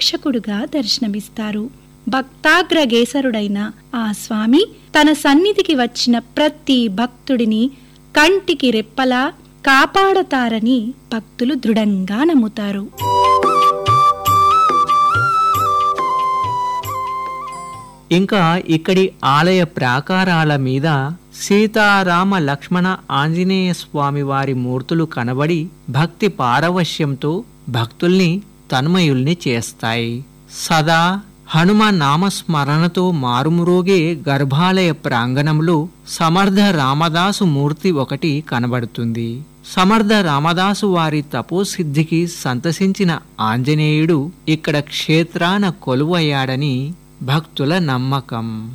రక్షకుడుగా దర్శనమిస్తారు భక్తాగ్రగేసరుడైన ఆ స్వామి తన సన్నిధికి వచ్చిన ప్రతి భక్తుడిని కంటికి రెప్పలా కాపాడతారని భక్తులు దృఢంగా నమ్ముతారు ఇంకా ఇక్కడి ఆలయ ప్రాకారాల మీద సీతారామ లక్ష్మణ ఆంజనేయ స్వామి వారి మూర్తులు కనబడి భక్తి పారవశ్యంతో భక్తుల్ని తన్మయుల్ని చేస్తాయి సదా హనుమ నామస్మరణతో మారుమురోగే గర్భాలయ ప్రాంగణంలో సమర్థ రామదాసు మూర్తి ఒకటి కనబడుతుంది సమర్థ రామదాసు వారి తపోసిద్ధికి సంతసించిన ఆంజనేయుడు ఇక్కడ క్షేత్రాన కొలువయ్యాడని భక్తుల నమ్మకం